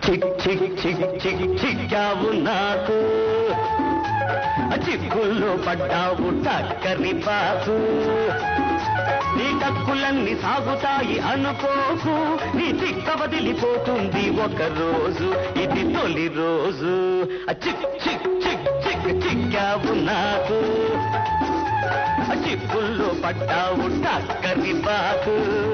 చిక్ చిక్ చిక్ చిక్ చిక్కావు నాకు చిక్కుల్లో పడ్డావు టక్కరి బాసు నీ టక్కులన్నీ సాగుతాయి అనుకోకు నీ చిక్క వదిలిపోతుంది ఒక రోజు ఇది తొలి రోజు ఆ చిక్ చిక్ చిక్ చిక్ చిక్కావు నాకు ఆ చిక్కుల్లో పడ్డావు టక్కరి boss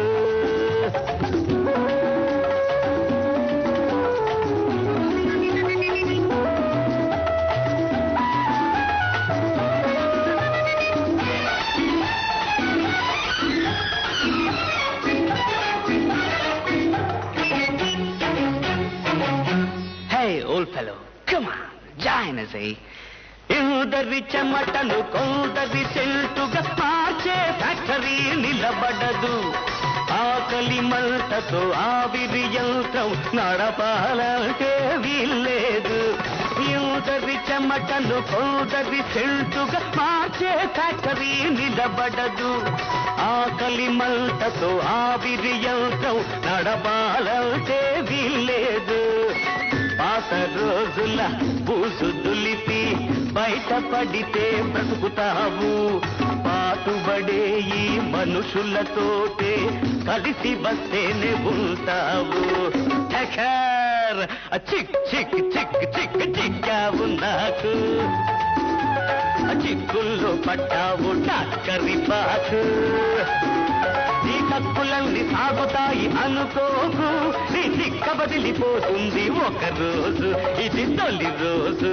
Hey, old fellow, come on, join us, eh? ఇందరి చెమటను కొందరి సెల్టుగా మార్చే ఫ్యాక్టరీ నిలబడదు ఆకలి మంటతో ఆవిరి యంత్రం నడపాలంటే వీల్లేదు ఇందరి చెమటను కొందరి సెల్టుగా మార్చే ఫ్యాక్టరీ నిలబడదు ఆకలి మంటతో ఆవిరి యంత్రం నడపాలంటే వీల్లేదు పాత రోజుల బూసు దులిపి బయటపడితే బ్రతుకుతావు పాటుబడే ఈ మనుషులతోటే కలిసి వస్తేనే ఉంటావు చకర్ ఆ చిక్ చిక్ చిక్ చిక్ చిక్కావు నాకు ఆ చిక్కుల్లో పట్టావు టక్కరి బాకు నీ తప్పులన్నీ సాగుతాయి అనుకోకు నీ చిక్క బదిలిపోతుంది ఒక రోజు ఇది తొలి రోజు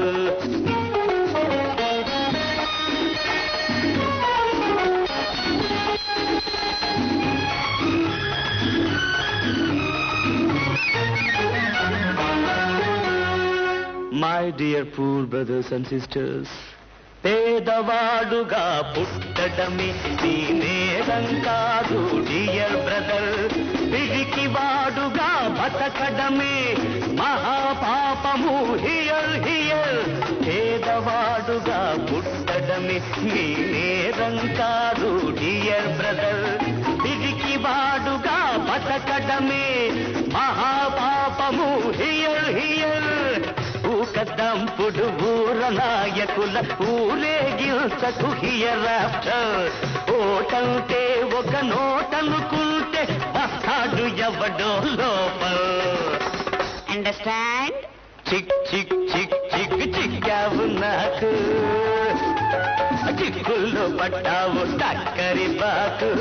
my dear poor brothers and sisters పేదవాడుగా పుట్టడమే నీ నేరం కాదు డియర్ బ్రదర్ పిరికి వాడుగా బతకడమే మహాపాపము హియర్ హియర్ పేదవాడుగా పుట్టడమే నీ నేరం కాదు డియర్ బ్రదర్ పిరికి వాడుగా బతకడమే మహాపాపము హియర్ హియర్ ఊకదంపుడు ఊర నాయకుల ఊరేగించకు హియరాఫ్టర్ ఓటంటే ఒక నోటనుకుంటే వస్తాడు ఎవడో లోపల అండర్స్టాండ్ చిక్ చిక్ చిక్ చిక్ చిక్కావు నాకు చిక్కుల్లో పట్టావు టక్కరి బాకు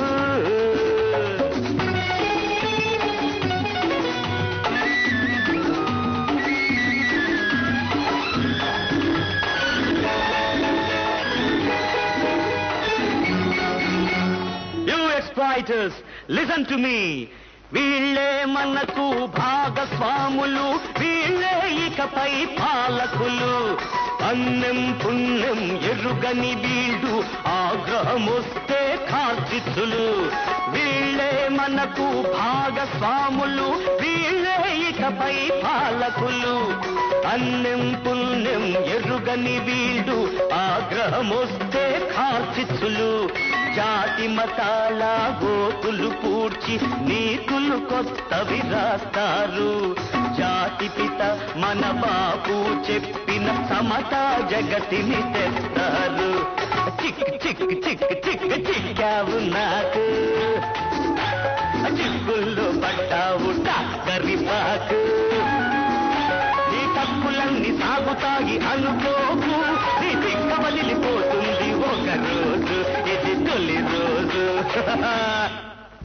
you exploiters listen to me వీళ్ళే మనకు భాగస్వాములు వీళ్ళే ఇకపై పాలకులు అన్నం పుణ్యం ఎరుగని వీళ్ళు ఆగ్రహమొస్తే కార్చిత్తులు వీళ్ళే మనకు భాగస్వాములు వీళ్ళే ఇకపై పాలకులు అన్నం పుణ్యం ఎరుగని వీళ్ళు ఆగ్రహమొస్తే కార్చిత్తులు జాతి మతాల గోతులు పూడ్చి నీతులు కొత్తవి రాస్తారు జాతి పిత మన బాబు చెప్పిన సమతా జగతిని తెస్తారు చిక్ చిక్ చిక్ చిక్ చిక్కావు నాకు చిక్కుల్లో పడ్డావు టాక్కరి పాకు నీ తప్పులన్నీ సాగుతాయి అనుకోకు నీ చిక్క వదిలిపోతుంది ఒక రోజు ఇది తొలి రోజు